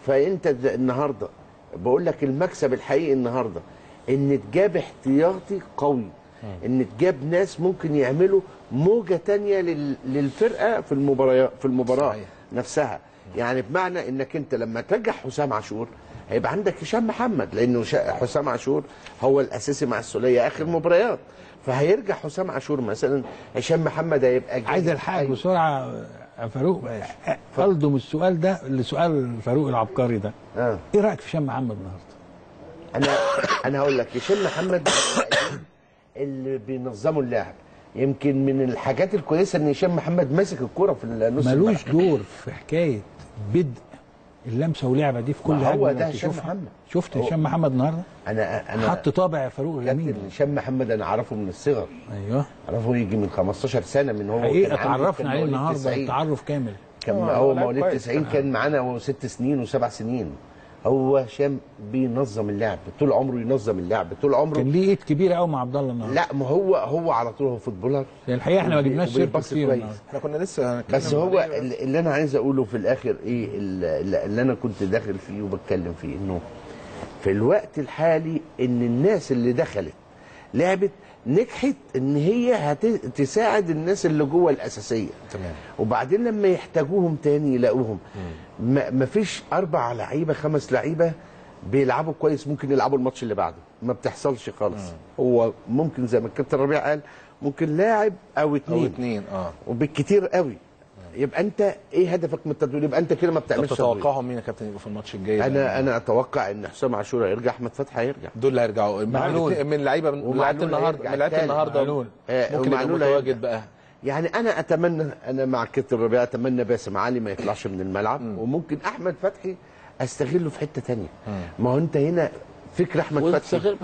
فانت د- النهارده بقول لك المكسب الحقيقي النهارده ان تجاب احتياطي قوي ان تجاب ناس ممكن يعملوا موجه تانية لل- للفرقه في المباراه في المباراه صحيح. نفسها يعني بمعنى انك انت لما ترجع حسام عاشور هيبقى عندك هشام محمد لانه شا- حسام عاشور هو الاساسي مع السوليه اخر مباريات فهيرجع حسام عاشور مثلا هشام محمد هيبقى جاهز. عايز الحاج أيوة. بسرعه يا فاروق الضم السؤال ده لسؤال فاروق العبقري ده آه. ايه رايك في هشام محمد النهارده؟ انا انا هقول لك هشام محمد اللي بينظموا اللعب يمكن من الحاجات الكويسه ان هشام محمد ماسك الكوره في النص ملوش الملعب. دور في حكايه بدء اللمسه ولعبه دي في كل ما هو هجمة ده لو هشام تشوفها. محمد. شفت هو- هشام محمد النهارده انا انا حط طابع يا فاروق كابتن جميل هشام محمد انا اعرفه من الصغر ايوه اعرفه يجي من 15 سنه من هو حقيقه كان عنده- تعرفنا كان عليه مواليد النهارده 90. تعرف كامل كان آه، هو لاعب مواليد كويس 90 كان معانا وهو ست سنين وسبع سنين هو هشام بينظم اللعب طول عمره ينظم اللعب طول عمره كان ليه ايد كبيره قوي مع عبد الله النهارده لا ما هو هو على طول هو فوتبولر الحقيقه احنا ما وبي- جبناش سيرته وبيبص كتير كويس. النهارده احنا كنا لسه هنتكلم بس هو عليه. اللي اللي انا عايز اقوله في الاخر ايه اللي, اللي انا كنت داخل فيه وبتكلم فيه انه في الوقت الحالي ان الناس اللي دخلت لعبت نجحت ان هي هتساعد الناس اللي جوه الاساسيه تمام وبعدين لما يحتاجوهم تاني يلاقوهم ما ما فيش اربع لعيبه خمس لعيبه بيلعبوا كويس ممكن يلعبوا الماتش اللي بعده ما بتحصلش خالص هو ممكن زي ما الكابتن ربيع قال ممكن لاعب او او اتنين اتنين اه وبالكتير قوي يبقى انت ايه هدفك من التدوير يبقى انت كده ما طب بتعملش تدوير. تتوقعهم مين يا كابتن يبقوا في الماتش الجاي انا انا اتوقع ان حسام عاشور هيرجع احمد فتحي هيرجع دول اللي هيرجعوا معلول. من لعيبه من ومعلول لعيبه النهارده هيرجع من لعيبه التالت. النهارده معلول. آه، ممكن يبقى ومعلول متواجد هيرجع. بقى يعني انا اتمنى انا مع كابتن ربيع اتمنى باسم علي ما يطلعش من الملعب وممكن احمد فتحي استغله في حته تانية ما هو انت هنا فكر احمد فتحي واستغل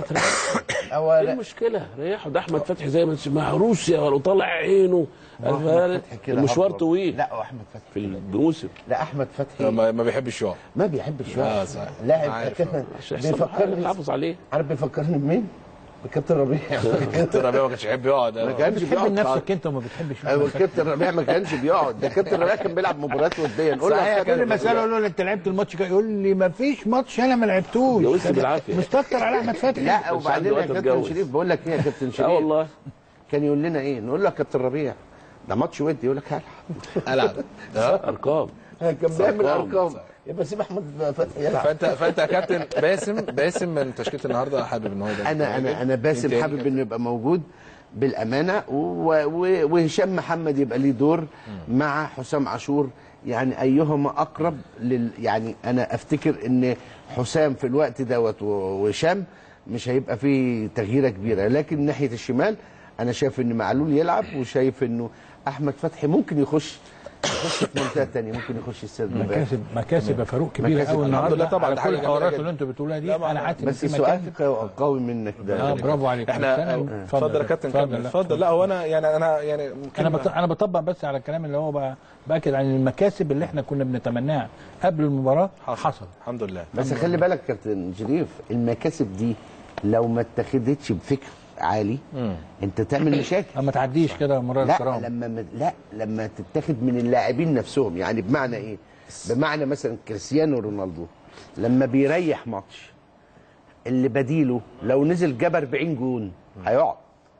أو ايه لا المشكله ريحوا ده احمد فتحي زي ما انت- مع روسيا ولو طلع عينه أحمد فتحي كده المشوار هبط. طويل لا واحمد فتحي في الموسم لا احمد فتحي ما ما بيحبش يقع ما بيحبش آه، يقف صح. لاعب عارف. كده عشان يحصل له حاجة بيفكرني تحافظ عليه عارف بيفكرني بمين؟ بكابتن ربيع كابتن ربيع ما كانش يحب يقعد ما كانش بتحب بيقعد نفسك انت وما بتحبش ايوه الكابتن ربيع ما كانش بيقعد ده كابتن ربيع كان بيلعب مباريات وديه نقول له صحيح يا كل كابتن ما اساله اقول له انت لعبت الماتش كده يقول لي ما فيش ماتش انا ما لعبتوش جوزت بالعافية. مستكتر على احمد فتحي لا وبعدين يا عنده وقت كابتن اتجوز. شريف بقول لك ايه يا كابتن اه شريف والله كان يقول لنا ايه نقول له يا كابتن ربيع ده ماتش ودي يقول لك هلعب العب آه. ارقام كان بيعمل أرقام. ارقام يبقى سيب احمد فتحي يلعب فانت فانت يا كابتن باسم باسم من تشكيله النهارده حابب ان هو يبقى انا انا انا باسم تاني حابب كده؟ انه يبقى موجود بالامانه و- و- وهشام محمد يبقى ليه دور مع حسام عاشور يعني ايهما اقرب لل يعني انا افتكر ان حسام في الوقت دوت و- وهشام مش هيبقى فيه تغييره كبيره لكن ناحيه الشمال انا شايف ان معلول يلعب وشايف انه احمد فتحي ممكن يخش يخش في منطقه ثانيه ممكن يخش السير مكاسب مكاسب يا فاروق كبيره مكاسب. قوي الحمد النهارده لله طبعا، على ده كل حاجة جميلة الحوارات جدا. اللي انتوا بتقولها دي لا، ما- انا حاسس بس إن في السؤال مكاسب. قوي منك ده اه برافو عليك احنا بس أنا- اتفضل يا كابتن كمل لا. اتفضل لا هو انا يعني انا يعني ممكن انا بط... انا بطبق بس على الكلام اللي هو بقى باكد عن المكاسب اللي احنا كنا بنتمناها قبل المباراه حصل الحمد لله بس خلي بالك كابتن شريف المكاسب دي لو ما اتخذتش بفكر عالي انت تعمل مشاكل اما تعديش كده مرار لا الكرام لما م- لا لما تتاخد من اللاعبين نفسهم يعني بمعنى ايه بمعنى مثلا كريستيانو رونالدو لما بيريح ماتش اللي بديله لو نزل جاب 40 جون هيقعد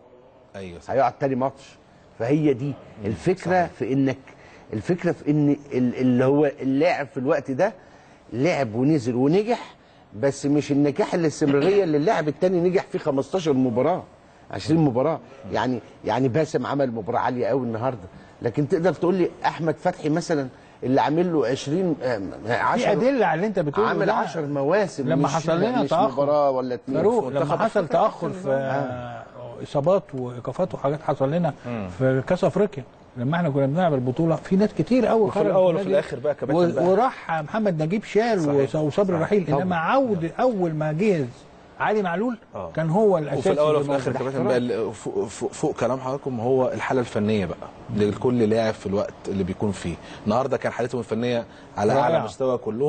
ايوه صح. هيقعد تاني ماتش فهي دي الفكره في انك الفكره في ان ال- اللي هو اللاعب في الوقت ده لعب ونزل ونجح بس مش النجاح الاستمراريه اللي اللاعب التاني نجح فيه 15 مباراه 20 مباراه يعني يعني باسم عمل مباراه عاليه قوي النهارده لكن تقدر تقول لي احمد فتحي مثلا اللي عامل له 20 آه، في 10 ادله على اللي انت بتقوله عامل ده. 10 مواسم لما مش- حصل لنا مش تأخر. مباراه ولا اتنين فاروق في لما منتخب حصل تاخر في آه، اصابات وايقافات وحاجات حصل لنا في كاس افريقيا لما احنا كنا بنلعب البطوله في ناس كتير قوي وفي الأول وفي الآخر بقى كباتن بقى. وراح محمد نجيب شال صحيح. وص- وصبري صحيح. رحيل طبعا. انما عود اول ما جهز علي معلول آه. كان هو الاساسي وفي الاول اللي وفي الاخر موجود. كمان بقى ال- فوق, فوق, فوق كلام حضراتكم هو الحاله الفنيه بقى لكل لاعب في الوقت اللي بيكون فيه النهارده كان حالتهم الفنيه على اعلى رائعة. مستوى كلهم